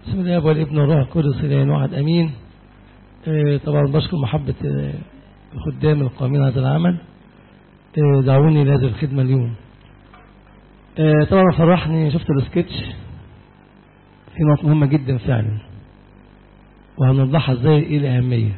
بسم الله والابن والروح القدس الى واحد امين آه، طبعا بشكر محبة آه، الخدام القائمين على هذا العمل آه، دعوني لهذه الخدمة اليوم آه، طبعا فرحني شفت السكتش في نقطة مهمة جدا فعلا وهنوضحها ازاي ايه الأهمية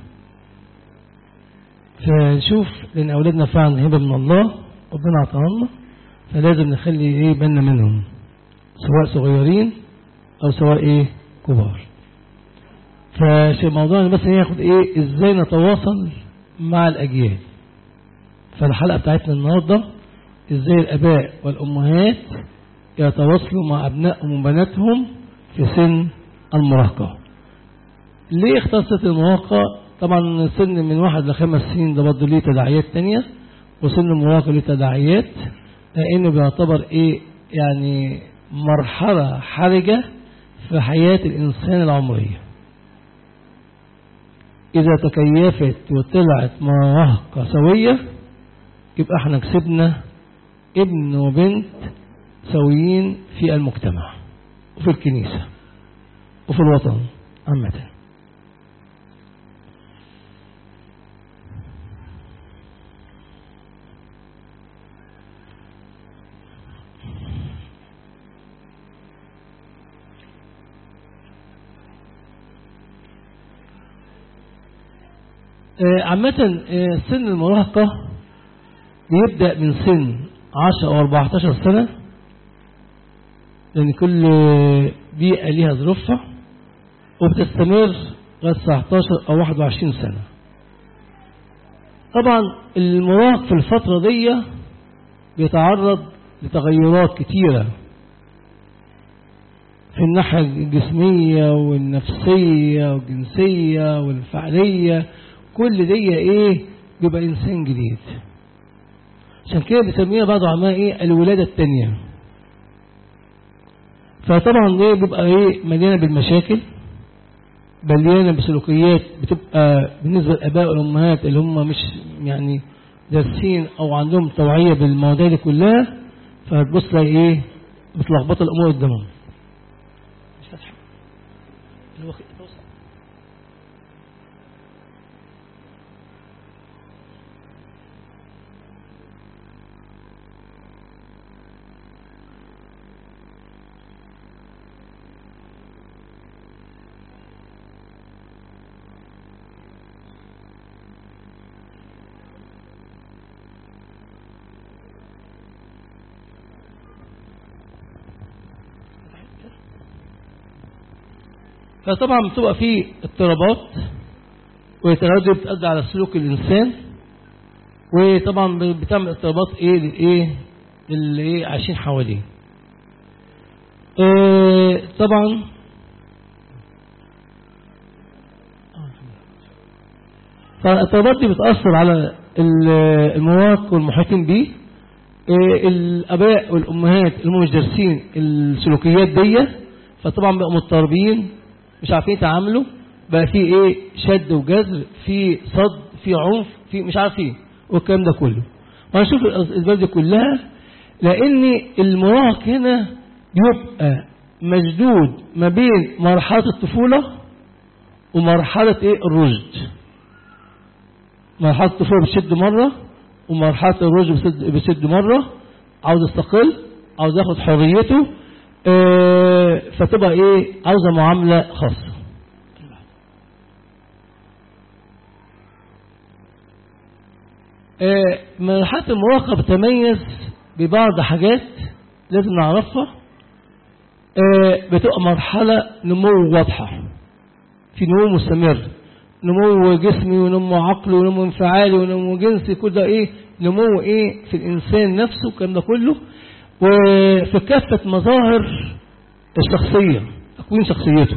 فنشوف لأن أولادنا فعلا هبة من الله ربنا عطاها لنا فلازم نخلي ايه بالنا منهم سواء صغيرين أو سواء ايه كبار فموضوعنا بس ياخد ايه ازاي نتواصل مع الأجيال فالحلقة بتاعتنا النهاردة ازاي الآباء والأمهات يتواصلوا مع أبنائهم وبناتهم في سن المراهقة ليه اختصت المراهقة طبعا سن من واحد لخمس سنين ده برضه ليه تداعيات تانية وسن المراهقة ليه تداعيات لأنه بيعتبر ايه يعني مرحلة حرجة في حياة الإنسان العمرية إذا تكيفت وطلعت مراهقة سوية يبقى احنا كسبنا ابن وبنت سويين في المجتمع وفي الكنيسة وفي الوطن عامة آه، عامة آه، سن المراهقة بيبدأ من سن 10 أو 14 سنة لأن كل بيئة ليها ظروفها وبتستمر لغاية 19 أو 21 سنة طبعا المراهق في الفترة دي بيتعرض لتغيرات كتيرة في الناحية الجسمية والنفسية والجنسية والفعلية كل دي ايه بيبقى انسان جديد عشان كده بيسميها بعض علماء ايه الولادة التانية فطبعا دي بيبقى ايه مليانة بالمشاكل مليانة بسلوكيات بتبقى بالنسبة للآباء والأمهات اللي هم مش يعني دارسين أو عندهم توعية بالمواضيع دي كلها فهتبص تلاقي ايه متلخبطة الأمور قدامهم مش فاتحة اللي هو توسع فطبعا بتبقى فيه اضطرابات والتغيرات دي بتأدي على سلوك الإنسان وطبعا بتعمل اضطرابات ايه للايه اللي ايه عايشين حواليه إيه طبعا فالاضطرابات دي بتأثر على المواقع والمحيطين بيه إيه الآباء والأمهات اللي هم مش دارسين السلوكيات دي فطبعا بقوا مضطربين مش عارفين يتعاملوا بقى في ايه شد وجذر في صد في عنف في مش عارف ايه والكلام ده كله وهنشوف الاسباب دي كلها لان المراهق هنا بيبقى مشدود ما بين مرحله الطفوله ومرحله ايه الرشد مرحله الطفوله بتشد مره ومرحله الرشد بتشد, بتشد مره عاوز يستقل عاوز ياخد حريته اه فتبقى ايه عاوزه معامله خاصه اه مرحله المراهقه بتتميز ببعض حاجات لازم نعرفها اه بتبقى مرحله نمو واضحه في نمو مستمر نمو جسمي ونمو عقلي ونمو انفعالي ونمو جنسي كل ده ايه نمو ايه في الانسان نفسه الكلام ده كله وفي كافة مظاهر الشخصية تكوين شخصيته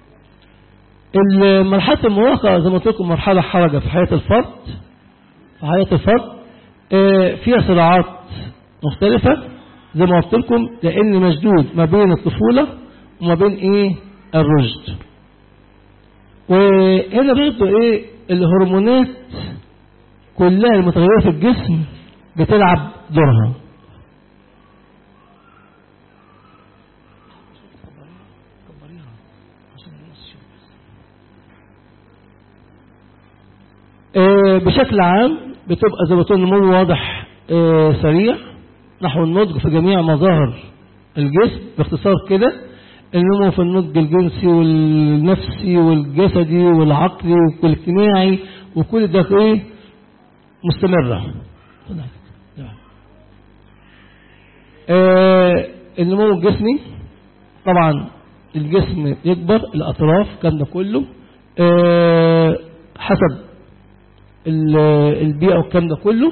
مرحلة المراهقة زي ما قلت لكم مرحلة حرجة في حياة الفرد في حياة الفرد فيها صراعات مختلفة زي ما قلت لكم لأن مشدود ما بين الطفولة وما بين إيه الرشد وهنا برضه إيه الهرمونات كلها المتغيرة في الجسم بتلعب دورها آه، بشكل عام بتبقى زي ما تقول نمو واضح آه، سريع نحو النضج في جميع مظاهر الجسم باختصار كده النمو في النضج الجنسي والنفسي والجسدي والعقلي والاجتماعي وكل ده ايه مستمرة آه النمو الجسمي طبعا الجسم يكبر الأطراف الكلام ده كله آه حسب ال- البيئة والكلام ده كله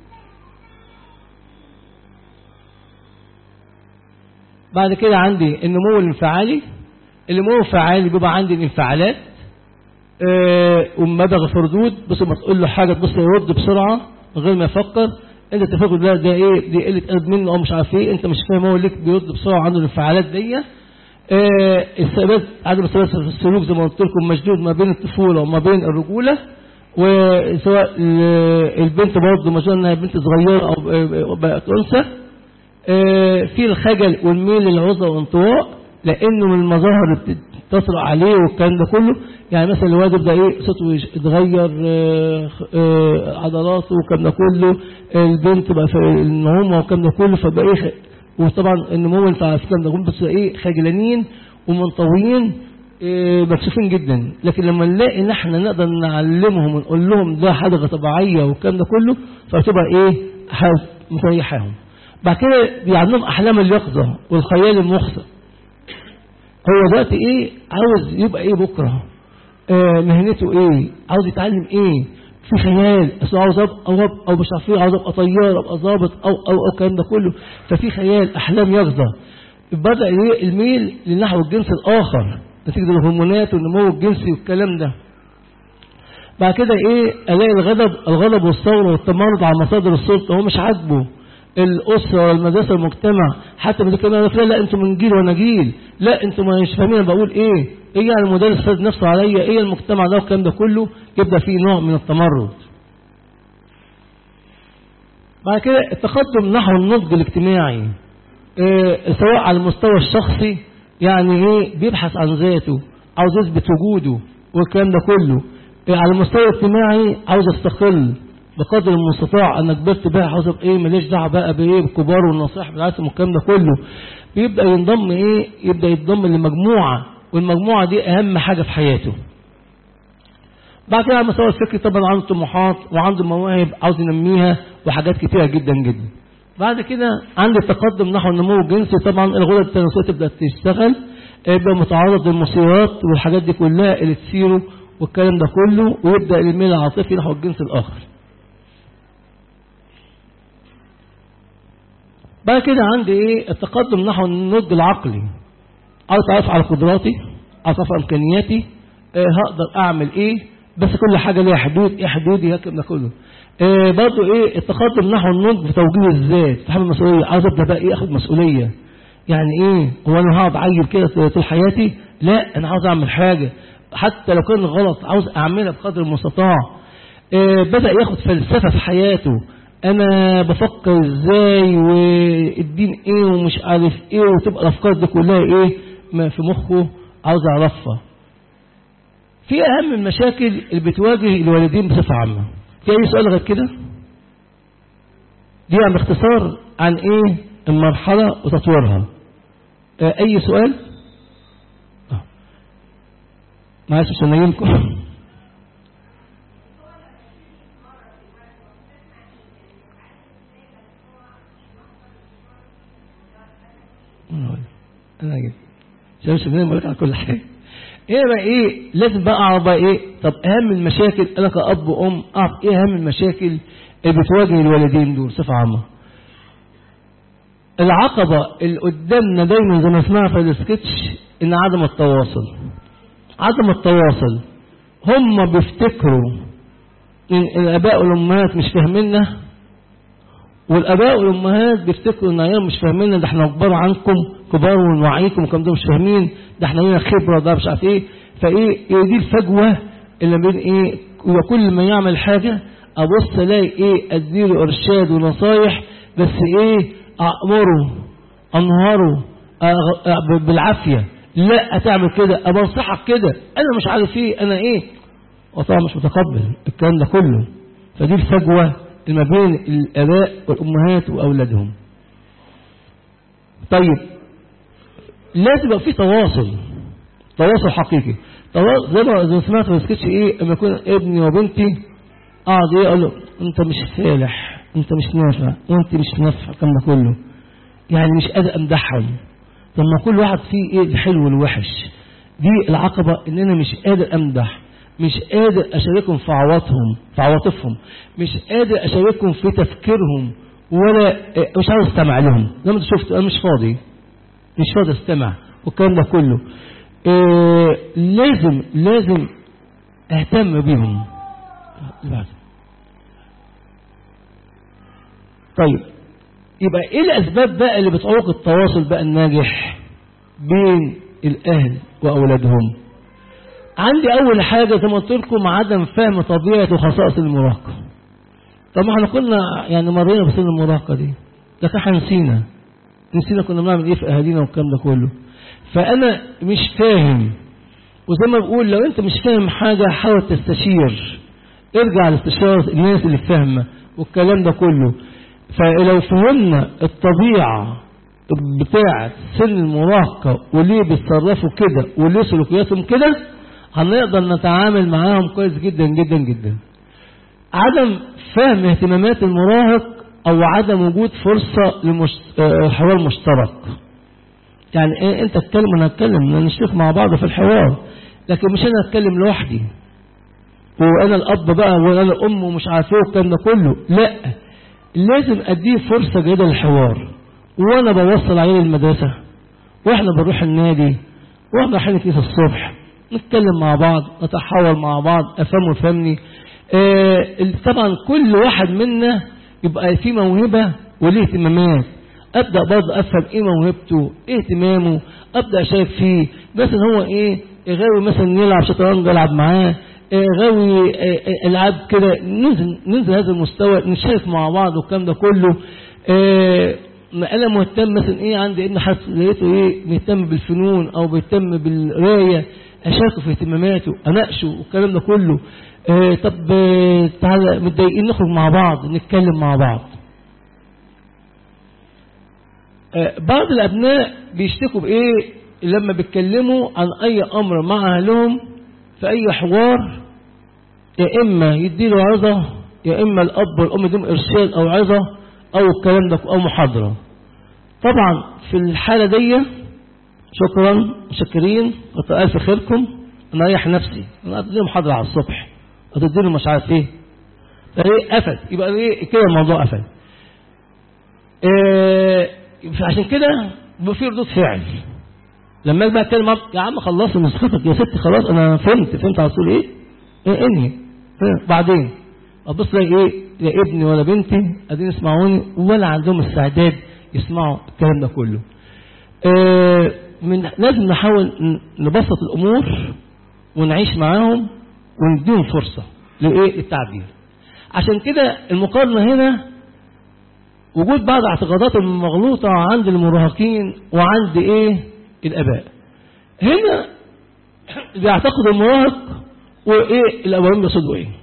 بعد كده عندي النمو الانفعالي النمو الانفعالي بيبقى عندي الانفعالات آه ومبلغ في ردود بس ما تقول له حاجة تبص يرد بسرعة من غير ما يفكر انت تفكر ده ده ايه دي قلة قلب منه او مش عارف ايه انت مش فاهم هو ليك بيرد بسرعة عنده الانفعالات دي آه الثبات عدم الثبات في السلوك زي ما قلت لكم مشدود ما بين الطفولة وما بين الرجولة وسواء ال- البنت برضه مشدود انها بنت صغيرة او آه، بقت انثى آه، في الخجل والميل للعزلة والانطواء لانه من المظاهر اللي بتطرق عليه والكلام ده كله يعني مثلا الواد يبدا ايه صوته يش- يتغير آه، آه، عضلاته والكلام ده كله البنت بقى في النعومه والكلام ده كله فبقى ايه خ- وطبعا النمو انت عارف الكلام ده كله بس ايه خجلانين ومنطويين آه، مكسوفين جدا لكن لما نلاقي ان احنا نقدر نعلمهم ونقول لهم ده حاجه طبيعيه والكلام ده كله فتبقى ايه حاجة مريحاهم بعد كده بيعلمهم احلام اليقظه والخيال المخصب هو دلوقتي ايه عاوز يبقى ايه بكره آه مهنته ايه عاوز يتعلم ايه في خيال اصل عاوز ابقى او ابقى او مش عارف ايه عاوز ابقى طيار ابقى ظابط او او او الكلام ده كله ففي خيال احلام يقظه بدا ايه الميل لنحو الجنس الاخر نتيجه الهرمونات والنمو الجنسي والكلام ده بعد كده ايه الاقي الغضب الغضب والثوره والتمرد على مصادر السلطه هو مش عاجبه الاسره والمدرسه والمجتمع حتى من كمان لا لا انتوا من جيل وانا جيل لا انتوا مش فاهمين انا بقول ايه ايه يعني المدرس فاد نفسه عليا ايه المجتمع ده والكلام ده كله يبدا فيه نوع من التمرد بعد كده التقدم نحو النضج الاجتماعي إيه سواء على المستوى الشخصي يعني ايه بيبحث عن ذاته عاوز يثبت وجوده والكلام ده كله إيه على المستوى الاجتماعي عاوز استقل بقدر المستطاع انا كبرت بقى عاوز ابقى ايه ماليش دعوه بقى بايه بالكبار والنصائح بالعكس والكلام ده كله بيبدا ينضم ايه يبدا ينضم لمجموعه والمجموعه دي اهم حاجه في حياته بعد كده على المستوى الفكري طبعا عنده طموحات وعنده مواهب عاوز ينميها وحاجات كتيره جدا جدا بعد كده عند التقدم نحو النمو الجنسي طبعا الغدد التناسليه تبدا تشتغل يبقى متعرض للمثيرات والحاجات دي كلها اللي تثيره والكلام ده كله ويبدا الميل العاطفي نحو الجنس الاخر بعد كده عندي ايه التقدم نحو النضج العقلي عاوز اتعرف على قدراتي عاوز اعرف امكانياتي آه هقدر اعمل ايه بس كل حاجه ليها حدود ايه حدودي هكذا ده كله آه برضه ايه التقدم نحو النضج في توجيه الذات تحمل المسؤوليه عاوز ابدا بقى ايه اخد مسؤوليه يعني ايه هو انا هقعد عيل كده طول حياتي لا انا عاوز اعمل حاجه حتى لو كان غلط عاوز اعملها بقدر المستطاع آه بدا ياخد فلسفه في حياته انا بفكر ازاي والدين ايه ومش عارف ايه وتبقى الافكار دي كلها ايه ما في مخه عاوز اعرفها في اهم المشاكل اللي بتواجه الوالدين بصفه عامه في اي سؤال غير كده دي عن باختصار عن ايه المرحله وتطويرها آه اي سؤال آه. معلش مش هنيمكم انا جيت شمس بنين بقولك على كل حاجه ايه بقى ايه لازم بقى اعرف بقى ايه طب اهم المشاكل انا كاب وام اعرف ايه اهم المشاكل اللي بتواجه الوالدين دول بصفه عامه العقبه اللي قدامنا دايما زي ما سمعنا في السكتش ان عدم التواصل عدم التواصل هم بيفتكروا ان الاباء والامهات مش فاهميننا والاباء والامهات بيفتكروا ان عيال مش فاهمين ده احنا كبار عنكم كبار ونوعيكم وكم ده مش فاهمين ده احنا لينا خبره ده مش عارف ايه فايه ايه دي الفجوه اللي بين ايه وكل ما يعمل حاجه ابص الاقي ايه اديله ارشاد ونصايح بس ايه اامره انهره بالعافيه لا هتعمل كده ابقى انصحك كده انا مش عارف ايه انا ايه وطبعا مش متقبل الكلام ده كله فدي الفجوه ما بين الاباء والامهات واولادهم طيب لازم يبقى في تواصل تواصل حقيقي تواصل زي ما زي ما سمعت في السكتش ايه لما يكون ابني وبنتي اقعد ايه اقول له انت مش صالح انت مش نافع وانت مش نافع الكلام ده كله يعني مش قادر امدحهم طب ما كل واحد فيه ايه الحلو والوحش دي العقبة ان انا مش قادر امدح مش قادر اشاركهم في عواطفهم في عواطفهم مش قادر اشاركهم في تفكيرهم ولا مش عاوز استمع لهم زي ما انت شفت انا مش فاضي مش فاضي استمع والكلام ده كله إيه لازم لازم اهتم بيهم بعد طيب يبقى ايه الاسباب بقى اللي بتعوق التواصل بقى الناجح بين الاهل واولادهم عندي اول حاجة زي ما قلت لكم عدم فهم طبيعة وخصائص المراهقة طب ما احنا كنا يعني مرينا بسن المراهقة دي لكن احنا نسينا نسينا كنا بنعمل ايه في اهالينا والكلام ده كله فانا مش فاهم وزي ما بقول لو انت مش فاهم حاجة حاول تستشير ارجع لاستشارة الناس اللي فاهمة والكلام ده كله فلو فهمنا الطبيعة بتاعة سن المراهقة وليه بيتصرفوا كده وليه سلوكياتهم كده هنقدر نتعامل معاهم كويس جدا جدا جدا عدم فهم اهتمامات المراهق او عدم وجود فرصة لحوار مشترك يعني ايه انت تتكلم وانا اتكلم نشترك مع بعض في الحوار لكن مش انا اتكلم لوحدي وانا الاب بقى وانا الام ومش عارف ايه والكلام ده كله لا لازم اديه فرصة جيدة للحوار وانا بوصل عليه المدرسة واحنا بنروح النادي واحنا رايحين الكنيسة الصبح نتكلم مع بعض نتحاور مع بعض افهمه ويفهمني آه طبعا كل واحد منا يبقى فيه موهبة وليه اهتمامات ابدا برضه افهم ايه موهبته ايه اهتمامه ابدا اشارك فيه مثلا هو ايه غاوي مثلا يلعب شطرنج العب معاه غاوي العاب كده ننزل ننزل هذا المستوى نشارك مع بعض والكلام ده كله انا مهتم مثلا ايه عندي ابن حاسس لقيته ايه مهتم بالفنون او بيهتم بالقرايه اشاركه في اهتماماته اناقشه والكلام ده كله اه طب تعالى متضايقين نخرج مع بعض نتكلم مع بعض اه بعض الابناء بيشتكوا بايه لما بيتكلموا عن اي امر مع اهلهم في اي حوار يا اما يديله عظه يا اما الاب والام يديهم ارشاد او عظه او الكلام ده او محاضره طبعا في الحاله دي شكرا شاكرين وتألف خيركم انا اريح نفسي انا اديله محاضره على الصبح وتديله مش عارف ايه فايه قفل يبقى ايه كده الموضوع قفل إيه عشان كده بيبقى في ردود فعل لما اجي بقى اتكلم يا عم خلصت نسختك يا ستي خلاص انا فهمت فهمت على طول ايه؟ ايه انهي إيه؟ بعدين ابص الاقي ايه لا ابني ولا بنتي قاعدين يسمعوني ولا عندهم استعداد يسمعوا الكلام ده كله آه من لازم نحاول نبسط الامور ونعيش معاهم ونديهم فرصه لايه التعبير عشان كده المقارنه هنا وجود بعض اعتقادات المغلوطه عند المراهقين وعند ايه الاباء هنا بيعتقد المراهق وايه الابوين بيقصدوا ايه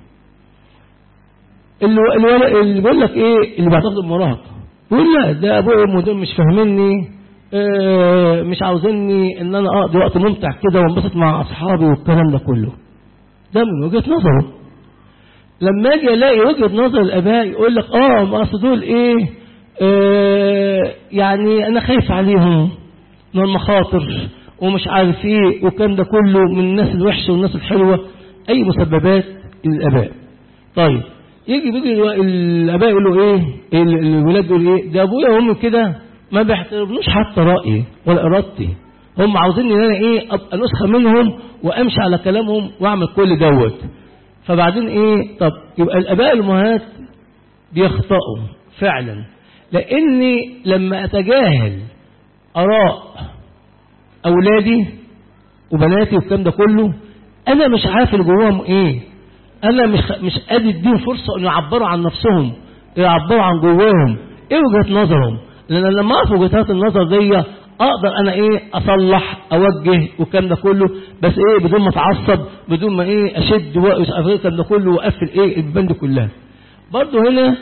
اللي اللي, اللي بيقول لك ايه اللي بيعتقد المراهق يقول لا ده ابويا وامي دول مش فاهميني آه مش عاوزيني ان انا اقضي وقت ممتع كده وانبسط مع اصحابي والكلام ده كله ده من وجهه نظره لما اجي الاقي وجهه نظر الاباء يقول لك اه ما اصل دول ايه آه يعني انا خايف عليهم من المخاطر ومش عارف ايه والكلام ده كله من الناس الوحشه والناس الحلوه اي مسببات للاباء طيب يجي بيجي الاباء يقولوا ايه الولاد يقولوا ايه ده ابويا وامي كده ما بيحترموش حتى رايي ولا ارادتي هم عاوزين ان انا ايه ابقى نسخه منهم وامشي على كلامهم واعمل كل دوت فبعدين ايه طب يبقى الاباء الامهات بيخطئوا فعلا لاني لما اتجاهل اراء اولادي وبناتي والكلام ده كله انا مش عارف اللي جواهم ايه انا مش مش قادر اديهم فرصه ان يعبروا عن نفسهم يعبروا عن جواهم ايه وجهه نظرهم لان لما اعرف وجهات النظر دي اقدر انا ايه اصلح اوجه والكلام ده كله بس ايه بدون ما اتعصب بدون ما ايه اشد والكلام ده كله واقفل ايه البيبان دي كلها برضه هنا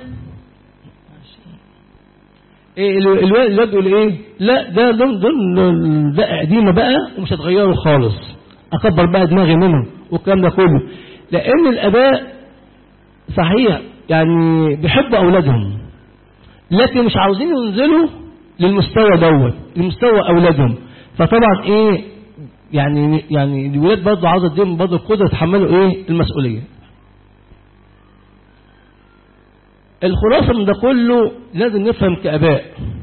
ايه الواد الواد يقول ايه لا ده دول دول ده قديمه بقى ومش هتغيروا خالص اكبر بقى دماغي منهم والكلام ده كله لان الاباء صحيح يعني بيحبوا اولادهم لكن مش عاوزين ينزلوا للمستوى دوت لمستوى اولادهم فطبعا ايه يعني يعني الولاد برضه عاوزه تديهم برضه القدره يتحملوا ايه المسؤوليه الخلاصه من ده كله لازم نفهم كاباء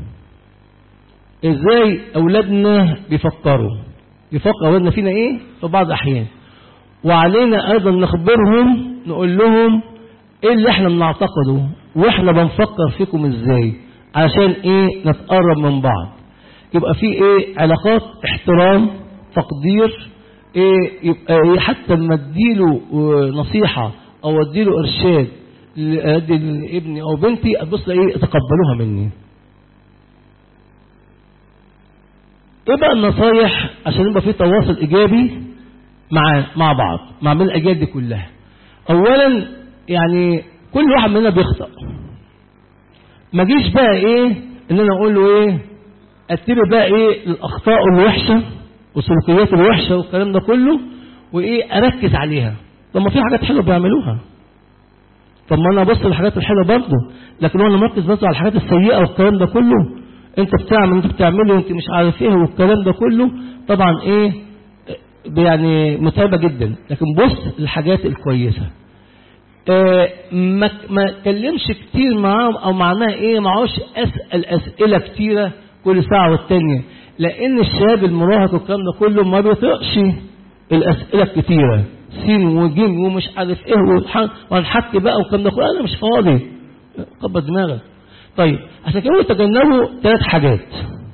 ازاي اولادنا بيفكروا بيفكر اولادنا فينا ايه في بعض الاحيان وعلينا ايضا نخبرهم نقول لهم ايه اللي احنا بنعتقده واحنا بنفكر فيكم ازاي علشان ايه نتقرب من بعض يبقى في ايه علاقات احترام تقدير ايه يبقى إيه حتى لما اديله نصيحة او اديله ارشاد لابني او بنتي ابص ايه تقبلوها مني ايه بقى النصايح عشان يبقى في تواصل ايجابي مع مع بعض مع من الاجيال دي كلها اولا يعني كل واحد مننا بيخطأ ما جيش بقى ايه ان انا اقول له ايه اتبع بقى ايه الاخطاء الوحشه والسلوكيات الوحشه والكلام ده كله وايه اركز عليها طب ما في حاجات حلوه بيعملوها طب ما انا ابص للحاجات الحلوه برضه لكن هو انا مركز بس على الحاجات السيئه والكلام ده كله انت بتعمل انت بتعمله وانت مش عارف ايه والكلام ده كله طبعا ايه يعني متعبه جدا لكن بص للحاجات الكويسه آه ما ما اتكلمش كتير معاهم او معناها ايه ما عاوش اسال اسئله كتيره كل ساعه والتانيه لان الشاب المراهق والكلام ده كله ما بيطيقش الاسئله الكتيره سين وجيم ومش عارف ايه وهنحكي بقى والكلام ده كله انا مش فاضي كبر دماغك طيب عشان كده تجنبوا ثلاث حاجات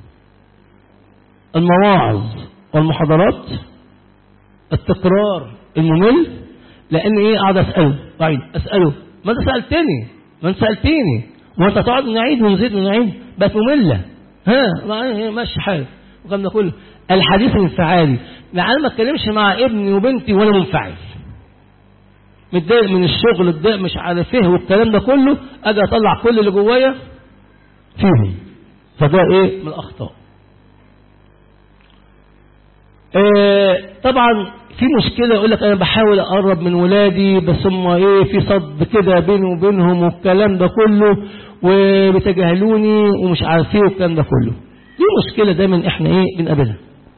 المواعظ والمحاضرات التكرار الممل لان ايه قاعد اساله بعيد اساله ما انت سالتني ما انت سالتني ما انت تقعد نعيد ونزيد ونعيد بقت ممله ها ماشي حال والكلام ده كله الحديث الانفعالي لعل ما اتكلمش مع ابني وبنتي وانا منفعل متضايق من الشغل متضايق مش عارف ايه والكلام ده كله اجي اطلع كل اللي جوايا فيهم فده ايه من الاخطاء آه طبعا في مشكلة يقول لك أنا بحاول أقرب من ولادي بس هم إيه في صد كده بيني وبينهم والكلام ده كله وبيتجاهلوني ومش عارف إيه والكلام ده كله دي مشكلة دايما إحنا إيه بنقابلها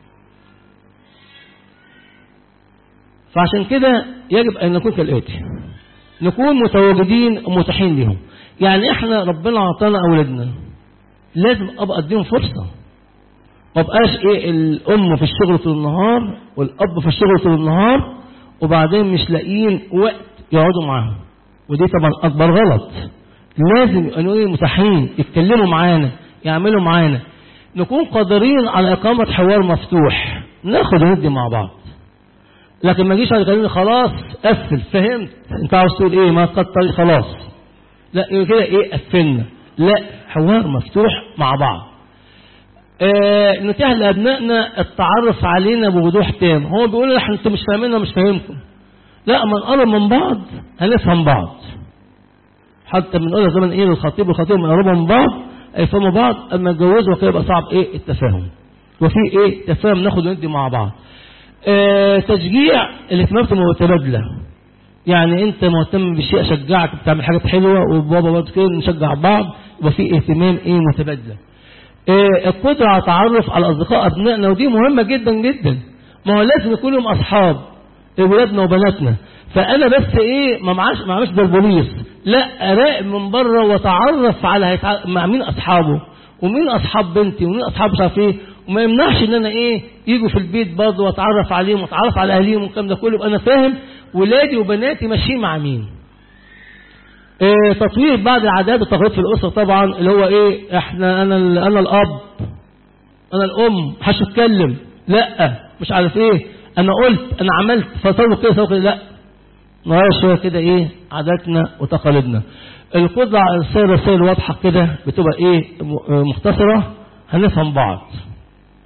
فعشان كده يجب أن نكون كالآتي نكون متواجدين ومتاحين لهم يعني إحنا ربنا أعطانا أولادنا لازم أبقى أديهم فرصة ما بقاش ايه الام في الشغل طول النهار والاب في الشغل طول النهار وبعدين مش لاقيين وقت يقعدوا معاهم ودي طبعا اكبر غلط لازم يبقوا ايه متاحين يتكلموا معانا يعملوا معانا نكون قادرين على اقامه حوار مفتوح ناخد وندي مع بعض لكن ما جيش على كلامي خلاص قفل فهمت انت عاوز تقول ايه ما تكتر خلاص لا كده ايه قفلنا لا حوار مفتوح مع بعض آه نتيح لأبنائنا التعرف علينا بوضوح تام هو بيقول احنا انتوا مش فاهميننا مش فاهمكم لا ما نقرب من بعض هنفهم بعض حتى بنقولها زمان ايه للخطيب والخطيب من قربوا من بعض يفهموا بعض اما يتجوزوا كده يبقى صعب ايه التفاهم وفي ايه تفاهم ناخد وندي مع بعض آه تشجيع الاهتمامات المتبادله يعني انت مهتم بشيء اشجعك بتعمل حاجات حلوه وبابا برضه كده نشجع بعض يبقى في اهتمام ايه متبادله إيه القدرة على التعرف على أصدقاء أبنائنا ودي مهمة جدا جدا ما هو لازم يكون لهم أصحاب ولادنا وبناتنا فأنا بس إيه ما معاش ما معاش ده البوليس لا أراقب من بره وأتعرف على هيتع... مع مين أصحابه ومين أصحاب بنتي ومين أصحاب مش عارف إيه وما يمنعش إن أنا إيه يجوا في البيت برضه وأتعرف عليهم وأتعرف على أهليهم والكلام ده كله يبقى أنا فاهم ولادي وبناتي ماشيين مع مين إيه تطوير بعض العادات والتقاليد في الأسرة طبعا اللي هو إيه إحنا أنا أنا الأب أنا الأم محدش يتكلم لا مش عارف إيه أنا قلت أنا عملت فسوي كده سوي كده لا نغير شوية كده إيه عاداتنا وتقاليدنا القدرة على إرسال رسائل واضحة كده بتبقى إيه مختصرة هنفهم بعض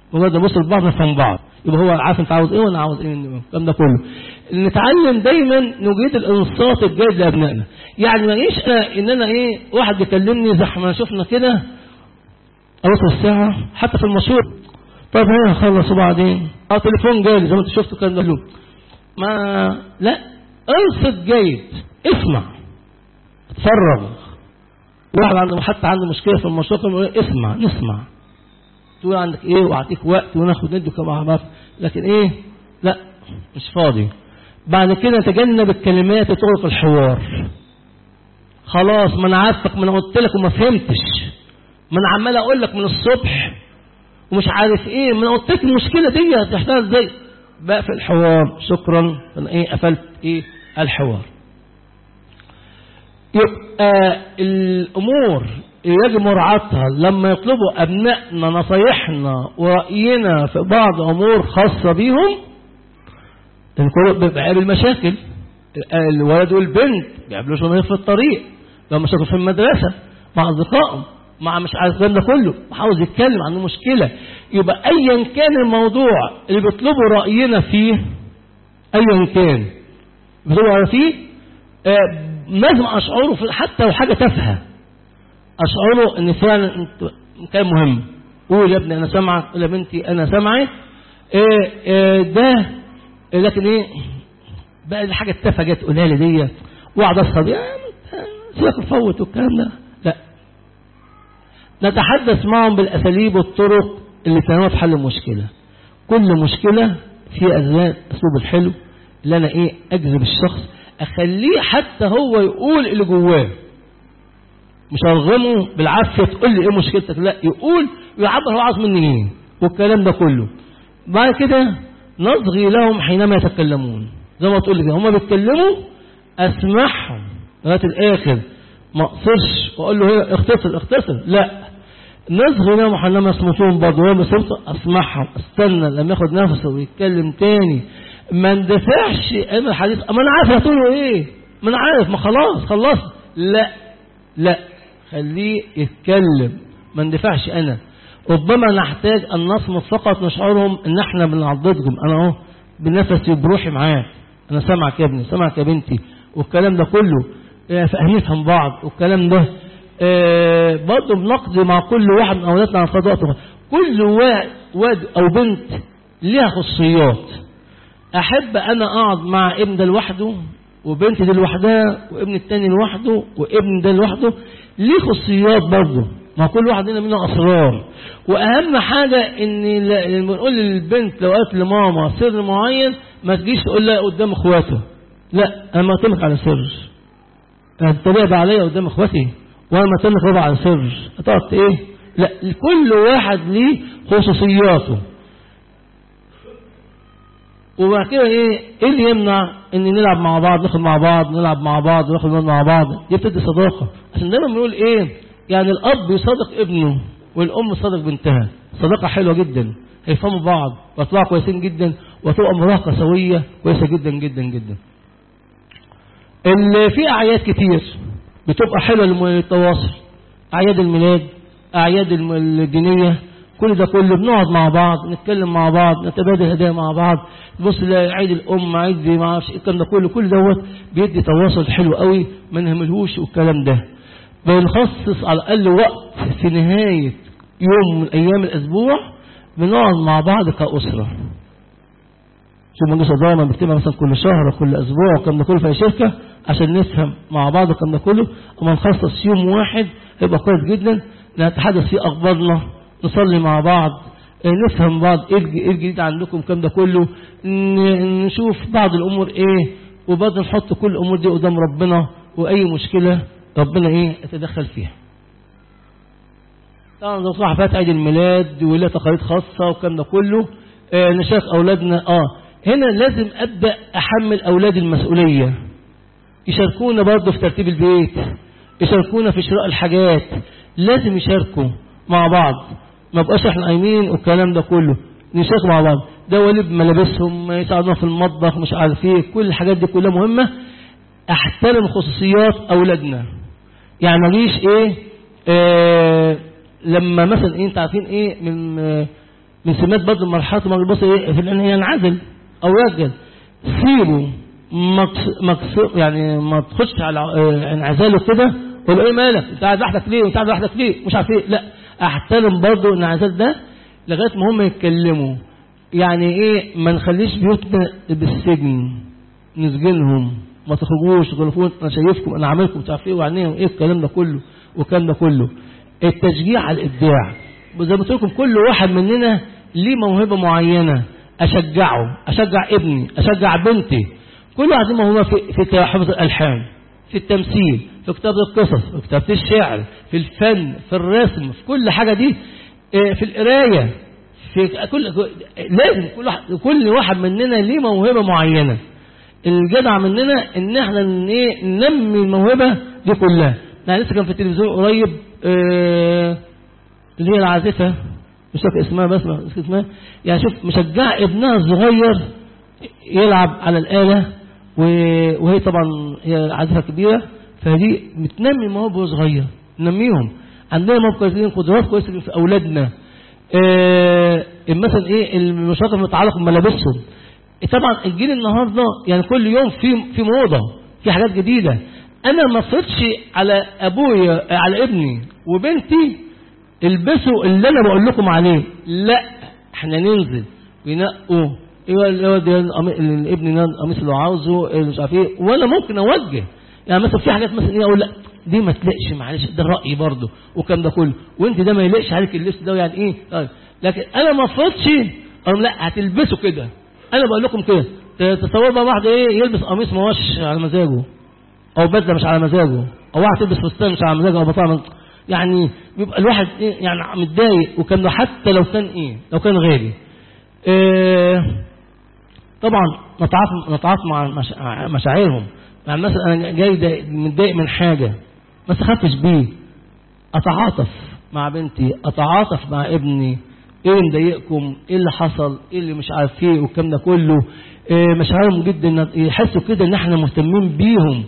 مجرد نبص لبعض نفهم بعض يبقى هو عارف انت عاوز ايه وانا عاوز ايه منه الكلام ده كله نتعلم دايما نجيد الانصات الجيد لابنائنا يعني ما يجيش انا ان انا ايه واحد بيكلمني زي ما شفنا كده اوصل الساعه حتى في المشروع طب هنا خلص وبعدين اه تليفون جالي زي ما انت شفت كان له ما لا انصت جيد اسمع اتفرغ واحد عنده حتى عنده مشكله في المشروع يقول اسمع نسمع تقول عندك ايه واعطيك وقت وناخد ندي كما بعض لكن ايه لا مش فاضي بعد كده تجنب الكلمات وتغلق الحوار خلاص ما انا عارفك ما انا قلت لك وما فهمتش ما انا عمال اقول لك من الصبح ومش عارف ايه ما انا قلت لك المشكله دي هتحتاج ازاي بقفل الحوار شكرا انا ايه قفلت ايه الحوار يبقى الامور يجب مراعاتها لما يطلبوا ابنائنا نصايحنا ورأينا في بعض امور خاصة بيهم الكل بيبقى قابل مشاكل الولد والبنت بيقابلوا شوية في الطريق لو مشاكل في المدرسة مع اصدقائهم مع مش عارف الكلام ده كله عاوز يتكلم عن مشكلة يبقى ايا كان الموضوع اللي بيطلبوا رأينا فيه ايا كان بيطلبوا فيه آه لازم اشعره في حتى لو حاجة تافهه اشعره ان فعلا انت كان مهم قول يا ابني انا سامعك يا بنتي انا سامعك إيه إيه ده إيه لكن ايه بقى الحاجه التافهه جت قولها لي دي واقعد اصحى يا سيبك نفوت والكلام ده لا نتحدث معهم بالاساليب والطرق اللي تنوى في حل المشكله كل مشكله في اسباب اسلوب الحلو اللي انا ايه اجذب الشخص اخليه حتى هو يقول اللي جواه مش ارغمه بالعافيه تقول لي ايه مشكلتك لا يقول ويعبر هو عاوز مني ايه والكلام ده كله بعد كده نصغي لهم حينما يتكلمون زي ما تقول كده هم بيتكلموا اسمعهم لغايه الاخر ما اقصرش واقول له هي اختصر اختصر لا نصغي لهم حينما يصمتون برضه وهو بصوته اسمعهم استنى لما ياخد نفسه ويتكلم تاني ما اندفعش انا الحديث ما انا عارف هتقولوا ايه ما انا عارف ما خلاص خلصت لا لا خليه يتكلم ما اندفعش انا ربما نحتاج ان نصمت فقط نشعرهم ان احنا بنعضدهم انا اهو بنفسي بروحي معاك انا سامعك يا ابني سامعك يا بنتي والكلام ده كله فاهمين بعض والكلام ده آه برضه بنقضي مع كل واحد من اولادنا على صداقته كل واد او بنت ليها خصوصيات احب انا اقعد مع ابن ده لوحده وبنت دي لوحدها وابن التاني لوحده وابن ده لوحده ليه خصوصيات برضه ما كل واحد هنا منه اسرار واهم حاجه ان لما نقول للبنت لو قالت لماما سر معين ما تجيش تقول لها قدام اخواته لا انا ما اتمك على سر هتتابع عليا قدام اخواتي وانا ما اتمك ربع على سر هتقعد ايه لا كل واحد ليه خصوصياته وبعد كده ايه ايه اللي يمنع ان نلعب مع بعض ناخد مع بعض نلعب مع بعض وناخد مع بعض دي بتدي صداقه عشان دايما بنقول ايه يعني الاب يصادق ابنه والام تصادق بنتها صداقه حلوه جدا هيفهموا بعض ويطلعوا كويسين جدا وتبقى مراهقه سويه كويسه جدا جدا جدا اللي في اعياد كتير بتبقى حلوه للتواصل اعياد الميلاد اعياد الدينيه كل ده كله بنقعد مع بعض نتكلم مع بعض نتبادل هدايا مع بعض بص عيد الام عيد ما اعرفش الكلام ده كله كل دوت بيدي تواصل حلو قوي ما نهملهوش والكلام ده بنخصص على الاقل وقت في نهايه يوم من ايام الاسبوع بنقعد مع بعض كاسره شوف مجلس الدائما بنجتمع مثلا كل شهر كل اسبوع والكلام ده كله في شركه عشان نفهم مع بعض الكلام ده كله اما نخصص يوم واحد يبقى كويس جدا نتحدث فيه اخبارنا نصلي مع بعض نفهم بعض ايه الجديد عندكم الكلام ده كله نشوف بعض الامور ايه وبرضه نحط كل الامور دي قدام ربنا واي مشكله ربنا ايه يتدخل فيها طبعا ده صح فات عيد الميلاد ولها تقاليد خاصه والكلام ده كله آه نشارك اولادنا اه هنا لازم ابدا احمل اولادي المسؤوليه يشاركونا برضه في ترتيب البيت يشاركونا في شراء الحاجات لازم يشاركوا مع بعض ما بقاش احنا قايمين والكلام ده كله نشارك مع بعض ده وليب ملابسهم يساعدونا في المطبخ مش عارف ايه كل الحاجات دي كلها مهمه احترم خصوصيات اولادنا يعني ما جيش ايه آه لما مثلا ايه انت عارفين ايه من آه من سمات برضه مرحلة ما بص ايه في ان ينعزل او يسجل سيبه مكس مكس يعني ما تخش على اه انعزاله كده قول ايه مالك انت قاعد لوحدك ليه انت قاعد لوحدك ليه مش عارف ايه لا احترم برضه الانعزال ده لغايه ما هم يتكلموا يعني ايه ما نخليش بيوتنا بالسجن نسجنهم ما تخرجوش تقولوا انا شايفكم انا عاملكم مش عارف ايه وعنيهم ايه الكلام ده كله والكلام ده كله التشجيع على الابداع زي ما قلت لكم كل واحد مننا ليه موهبه معينه اشجعه اشجع ابني اشجع بنتي كل واحد ليه موهبه في في حفظ الالحان في التمثيل في كتابه القصص في كتابه الشعر في الفن في الرسم في كل حاجه دي في القرايه في كل لازم كل واحد كل واحد مننا ليه موهبه معينه الجدع مننا ان احنا ايه ننمي الموهبه دي كلها يعني لسه كان في التلفزيون قريب اه اللي هي العازفه مش فاكر اسمها بس مش اسمها يعني شوف مشجع ابنها الصغير يلعب على الاله وهي طبعا هي عازفه كبيره فدي بتنمي موهبه صغير ننميهم عندنا موهبه كويسين قدرات كويسه في اولادنا اه مثلا ايه المشاكل المتعلقه بملابسهم طبعا الجيل النهارده يعني كل يوم في في موضه في حاجات جديده انا ما فرضش على ابويا على ابني وبنتي البسوا اللي انا بقول لكم عليه لا احنا ننزل وينقوا ايوه الابن ده القميص اللي عاوزه مش عارف ايه وانا ممكن اوجه يعني مثلا في حاجات مثلا ايه اقول لا دي ما تلاقش معلش ده رايي برضه والكلام ده كله وانت ده ما يلاقش عليك اللبس ده يعني ايه طيب لكن انا ما فرضش اقول لا هتلبسوا كده انا بقول لكم كده تصور بقى واحد ايه يلبس قميص ما هوش على مزاجه او بدله مش على مزاجه او واحد تلبس فستان مش على مزاجه او بطاقه يعني بيبقى الواحد إيه يعني متضايق وكان حتى لو كان ايه لو كان غالي إيه طبعا نتعاطف نتعاطف مع مشاعرهم يعني مثلا انا جاي متضايق من حاجه ما استخفش بيه اتعاطف مع بنتي اتعاطف مع ابني ايه اللي مضايقكم ايه اللي حصل ايه اللي مش عارف ايه والكلام ده كله إيه مشاعرهم جدا يحسوا كده ان احنا مهتمين بيهم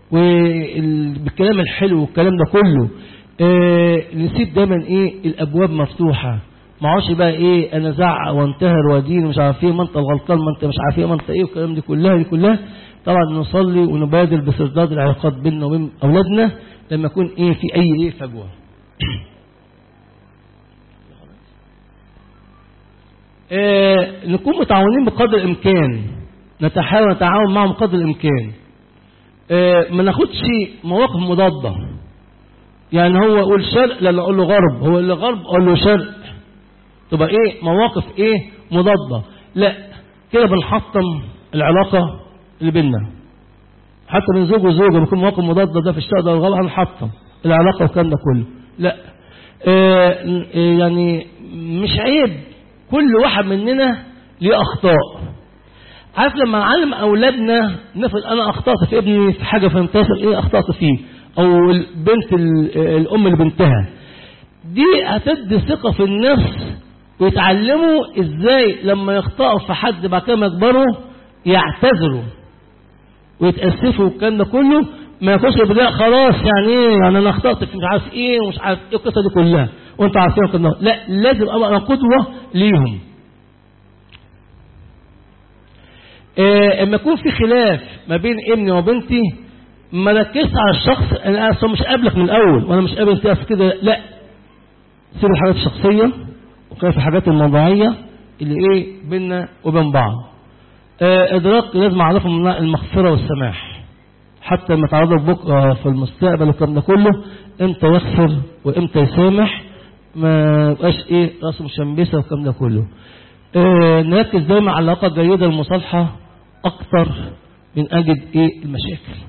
وبالكلام الحلو والكلام ده كله إيه نسيب دايما ايه الابواب مفتوحه ما عادش بقى ايه انا زعق وانتهر وادين ومش عارف ايه ما انت الغلطان ما انت مش عارف ايه ما انت ايه والكلام دي كلها دي كلها طبعا نصلي ونبادر بسرداد العلاقات بيننا وبين اولادنا لما يكون ايه في اي ايه فجوه إيه نكون متعاونين بقدر الامكان نتحاول نتعاون معهم بقدر الامكان إيه ما ناخدش مواقف مضاده يعني هو يقول شرق لا اقول له غرب هو اللي غرب اقول له شرق تبقى ايه مواقف ايه مضاده لا كده بنحطم العلاقه اللي بيننا حتى بين زوج وزوجه بيكون مواقف مضاده ده في الشرق ده والغرب هنحطم العلاقه والكلام ده كله لا إيه يعني مش عيب كل واحد مننا ليه اخطاء عارف لما نعلم اولادنا نفرض انا اخطات في ابني في حاجه فهمتهاش ايه اخطات فيه او البنت الام لبنتها دي هتدي ثقه في النفس ويتعلموا ازاي لما يخطئوا في حد بعد كده ما يكبروا يعتذروا ويتاسفوا والكلام ده كله ما يكونش بداية خلاص يعني ايه يعني انا اخطأت في مش عارف ايه ومش عارف ايه القصة دي كلها وانت عارفين كده لا لازم ابقى انا قدوة ليهم إيه اما يكون في خلاف ما بين ابني وبنتي ما ركزت على الشخص انا اصلا مش قابلك من الاول وانا مش قابل انت كده لا سيب الحاجات الشخصية وكان في الحاجات الموضوعية اللي ايه بيننا وبين بعض إيه ادراك لازم اعرفهم المغفرة والسماح حتى لما تعرضوا بكره في المستقبل والكلام ده كله امتى يغفر وامتى يسامح ما يبقاش ايه راسه مشمبسه والكلام ده كله اه نركز دايما على العلاقه الجيده المصالحه اكتر من اجد ايه المشاكل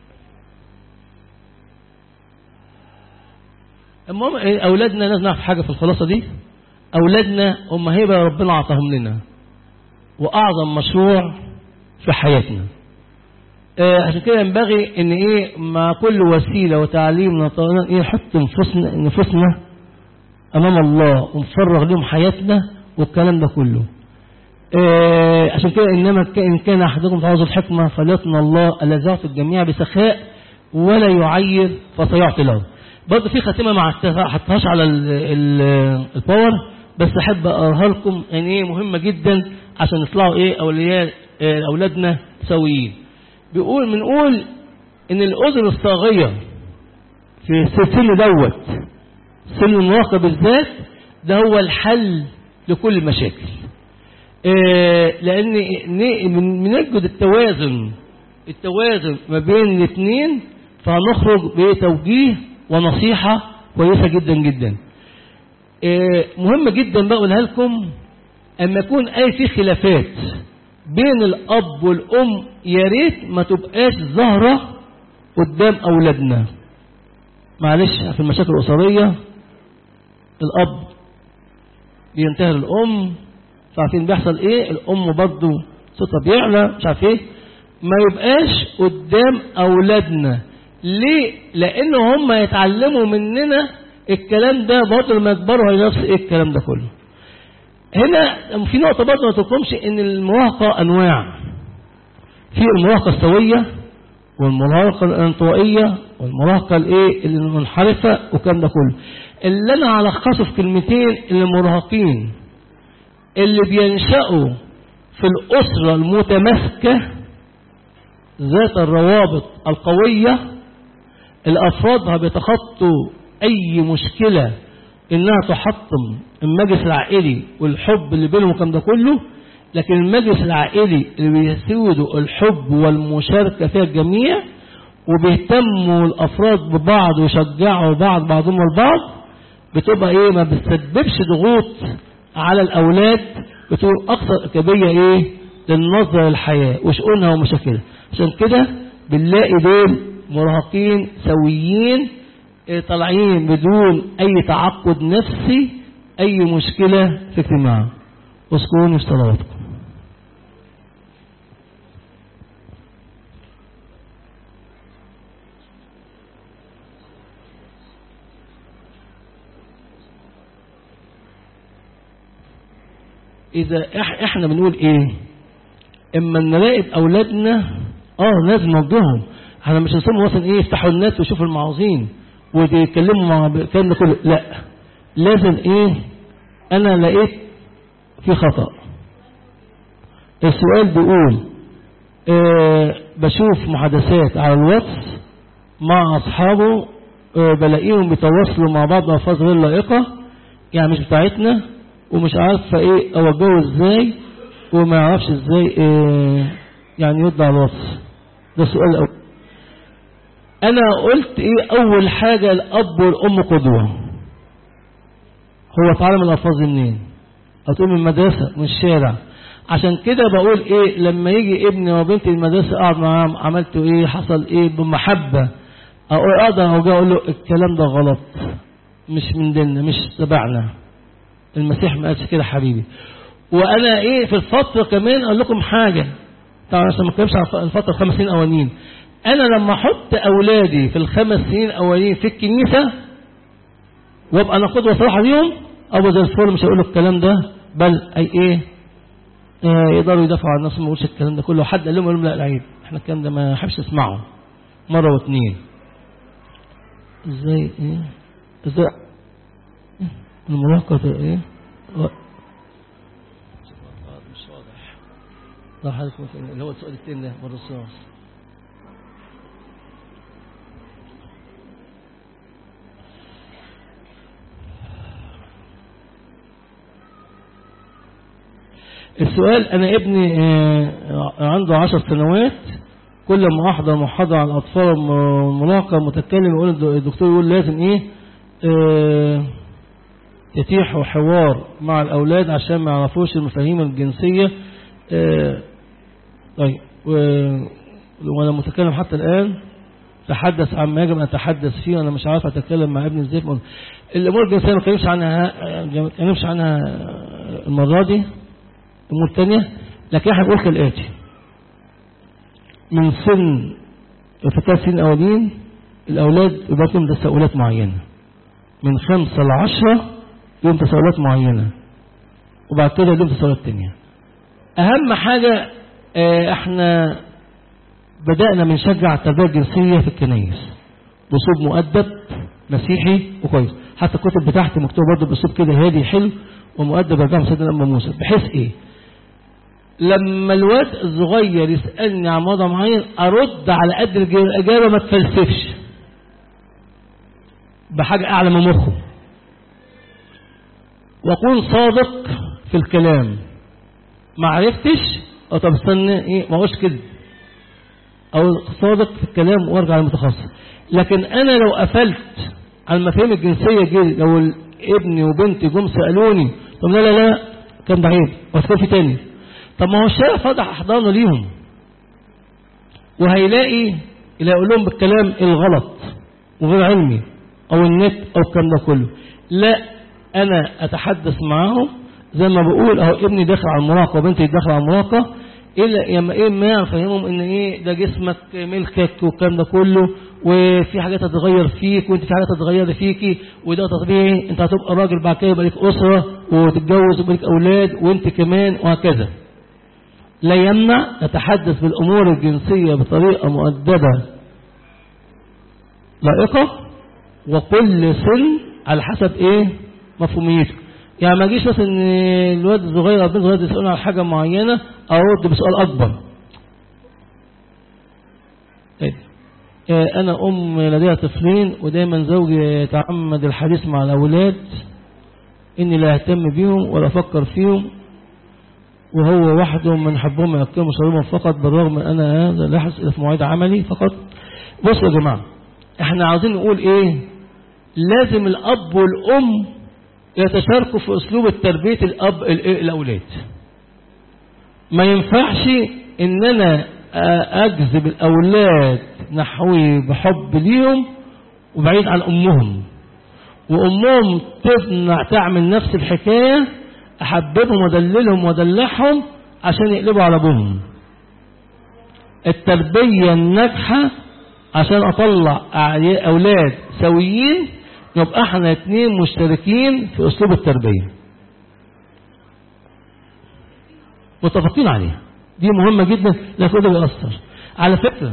المهم إيه اولادنا لازم نعرف حاجه في الخلاصه دي اولادنا هم هيبه ربنا اعطاهم لنا واعظم مشروع في حياتنا آه عشان كده ينبغي ان ايه مع كل وسيله وتعليم نطقنا ايه نحط نفوسنا نفوسنا امام الله ونفرغ لهم حياتنا والكلام ده كله آه عشان كده انما ان كان احدكم تعوز الحكمه فليطن الله الذي يعطي الجميع بسخاء ولا يعير فسيعطي له برضه في خاتمه ما حطهاش على ال ال الباور بس احب اقراها لكم يعني ايه مهمه جدا عشان يطلعوا ايه اولياء آه، اولادنا سويين بيقول بنقول ان الاذن الصاغيه في السن دوت سن المراهقه بالذات ده هو الحل لكل المشاكل آه، لان ن- من- بنجد التوازن التوازن ما بين الاثنين فهنخرج بتوجيه ونصيحه كويسه جدا جدا آه، مهمه جدا بقولها لكم اما يكون اي في خلافات بين الاب والام يا ريت ما تبقاش ظاهره قدام اولادنا معلش في المشاكل الاسريه الاب بينتهر الام مش عارفين بيحصل ايه الام برضه صوتها بيعلى مش عارف ايه ما يبقاش قدام اولادنا ليه لان هم يتعلموا مننا الكلام ده برضه لما يكبروا هينفس ايه الكلام ده كله هنا في نقطه برضه ما تقومش ان المراهقه انواع في المراهقه السويه والمراهقه الانطوائيه والمراهقه الايه المنحرفه والكلام ده كله اللي انا هلخصه في كلمتين المراهقين اللي بينشأوا في الأسرة المتماسكة ذات الروابط القوية الأفرادها بيتخطوا أي مشكلة إنها تحطم المجلس العائلي والحب اللي بينهم والكلام ده كله لكن المجلس العائلي اللي بيسودوا الحب والمشاركة فيها الجميع وبيهتموا الأفراد ببعض ويشجعوا بعض بعضهم البعض بتبقى إيه ما بتسببش ضغوط على الأولاد بتكون أكثر إيجابية إيه للنظرة للحياة وشؤونها ومشاكلها عشان كده بنلاقي دول مراهقين سويين إيه، طالعين بدون أي تعقد نفسي أي مشكلة في اجتماع اذكروني في صلواتكم إذا إح- إحنا بنقول إيه إما نراقب أولادنا آه لازم نوجههم احنا مش هنسيبهم مثلا إيه يفتحوا النت ويشوفوا المعوزين ويتكلموا مع الكلام ده كله لا لازم إيه أنا لقيت في خطأ السؤال بيقول آه بشوف محادثات على الواتس مع أصحابه آه بلاقيهم بيتواصلوا مع بعض بألفاظ غير لائقة يعني مش بتاعتنا ومش عارفة ايه اوجهه ازاي وما يعرفش ازاي إيه يعني يرد على الوصف ده السؤال الاول انا قلت ايه اول حاجة الاب والام قدوة هو اتعلم الالفاظ دي منين هتقول من المدرسة من الشارع عشان كده بقول ايه لما يجي ابني وبنتي المدرسة اقعد معاهم عملتوا ايه حصل ايه بمحبة اقول اقدر اوجه اقول له الكلام ده غلط مش من ديننا مش تبعنا المسيح ما قالش كده حبيبي وانا ايه في الفتره كمان اقول لكم حاجه طبعا عشان ما اتكلمش عن الفتره الخمس سنين الاولانيين انا لما احط اولادي في الخمس سنين الاولانيين في الكنيسه وابقى انا قدوه صراحه ليهم ابو زي الفل مش هيقول الكلام ده بل اي ايه آه يقدروا يدافعوا عن نفسهم ما يقولش الكلام ده كله حد قال لهم يقول لهم لا العيب احنا الكلام ده ما احبش اسمعه مره واثنين ازاي ايه ازاي المراهقة ايه و... مش واضح لا حضرتك ممكن اللي هو السؤال التاني ده بره الصوص السؤال انا ابني آه، عنده عشر سنوات كل ما احضر محاضرة عن الاطفال المراهقة متكلم يقول الدكتور يقول لازم ايه آه، يتيحوا حوار مع الأولاد عشان ما يعرفوش المفاهيم الجنسية آه، طيب و- وأنا متكلم حتى الآن تحدث عن ما يجب أن أتحدث فيه وأنا مش عارف أتكلم مع ابني إزاي في- الأمور الجنسية ما اتكلمش عنها ما اتكلمش عنها المرة دي الأمور الثانية لكن احنا بنقول كالآتي من سن في ثلاث سنين الأولين الأولاد يبقى لهم تساؤلات معينة من خمسة لعشرة لهم تساؤلات معينة وبعد كده لهم تساؤلات تانية أهم حاجة آه، احنا بدأنا بنشجع التربية الجنسية في الكنايس بأسلوب مؤدب مسيحي وكويس حتى الكتب بتاعتي مكتوبة برضه بأسلوب كده هادي حلو ومؤدب يرجعهم سيدنا أبو موسى بحيث إيه لما الواد الصغير يسألني عن موضوع معين أرد على قد الإجابة ما تفلسفش بحاجة أعلى من مخه وأكون صادق في الكلام ما عرفتش أو طب استنى إيه ما هوش كده أو صادق في الكلام وأرجع للمتخصص لكن أنا لو قفلت على المفاهيم الجنسية دي لو ابني وبنتي جم سألوني طب لا لا لا كان ده عيب وهتكون في تاني طب ما هو الشارع فتح احضانه ليهم وهيلاقي اللي يقول لهم بالكلام الغلط وغير علمي او النت او الكلام ده كله لا انا اتحدث معاهم زي ما بقول اهو ابني داخل على المراهقه وبنتي داخل على المراهقه الا يا اما ايه ما افهمهم ان ايه ده جسمك ملكك والكلام ده كله وفي حاجات هتتغير فيك وانت في حاجات هتتغير فيكي وده طبيعي انت هتبقى راجل بعد كده يبقى لك اسره وتتجوز ويبقى لك اولاد وانت كمان وهكذا لا يمنع نتحدث بالامور الجنسيه بطريقه مؤدبه لائقه وكل سن على حسب ايه مفهوميته يعني ما اجيش مثلا ان الواد الصغير او البنت الصغيره يسالوني على حاجه معينه ارد بسؤال اكبر إيه؟ انا ام لديها طفلين ودايما زوجي يتعمد الحديث مع الاولاد اني لا اهتم بيهم ولا افكر فيهم وهو وحده من حبهم يقيم صلوبهم فقط بالرغم من انا هذا لا احس في مواعيد عملي فقط بصوا يا جماعه احنا عاوزين نقول ايه لازم الاب والام يتشاركوا في اسلوب تربيه الاب الاولاد ما ينفعش ان انا اجذب الاولاد نحوي بحب ليهم وبعيد عن امهم وامهم تمنع تعمل نفس الحكايه احببهم وادللهم وادلعهم عشان يقلبوا على ابوهم التربيه الناجحه عشان اطلع اولاد سويين يبقى احنا اتنين مشتركين في اسلوب التربيه متفقين عليها دي مهمة جدا لا كده بيأثر على فكرة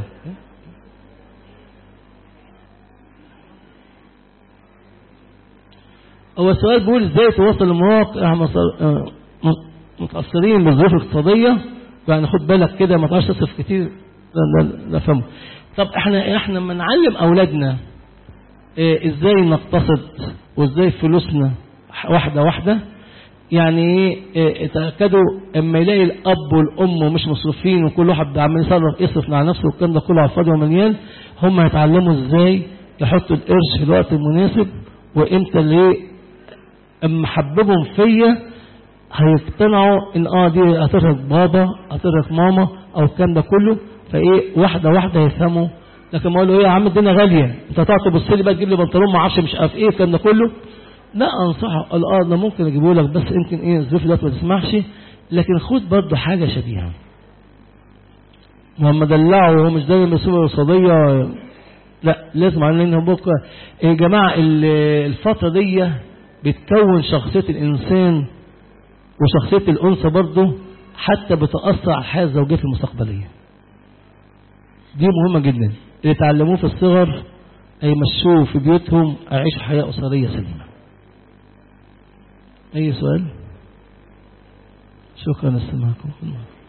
هو السؤال بيقول ازاي توصل لمواقع متأثرين بالظروف الاقتصادية يعني خد بالك كده ما تعرفش تصرف كتير نفهمه طب احنا احنا لما نعلم اولادنا اه ازاي نقتصد وازاي فلوسنا واحدة واحدة يعني ايه تأكدوا اما يلاقي الاب والام مش مصروفين وكل واحد عمال يصرف يصرف مع نفسه والكلام ده كله على الفاضي ومليان هم هيتعلموا ازاي يحطوا القرش في الوقت المناسب وامتى اللي اما حببهم فيا هيقتنعوا ان اه دي هترهق بابا هترهق ماما او الكلام ده كله فايه واحده واحده يفهموا لكن ما اقول له ايه يا عم الدنيا غاليه انت هتقعد تبص لي بقى تجيب لي بنطلون ما اعرفش مش عارف ايه الكلام ده كله لا انصحه قال اه انا ممكن اجيبه لك بس يمكن ايه الظروف دلوقتي ما تسمحش لكن خد برضه حاجه شبيهه وهم دلعوا وهو مش دايما مسؤول الاقتصاديه لا لازم على ان بكره يا جماعه الفتره دي بتكون شخصيه الانسان وشخصيه الانثى برضه حتى بتاثر على الحياه الزوجيه في المستقبليه دي مهمه جدا اللي اتعلموه في الصغر هيمشوه في بيوتهم يعيشوا حياه اسريه سليمه أي سؤال شكرا لسماعكم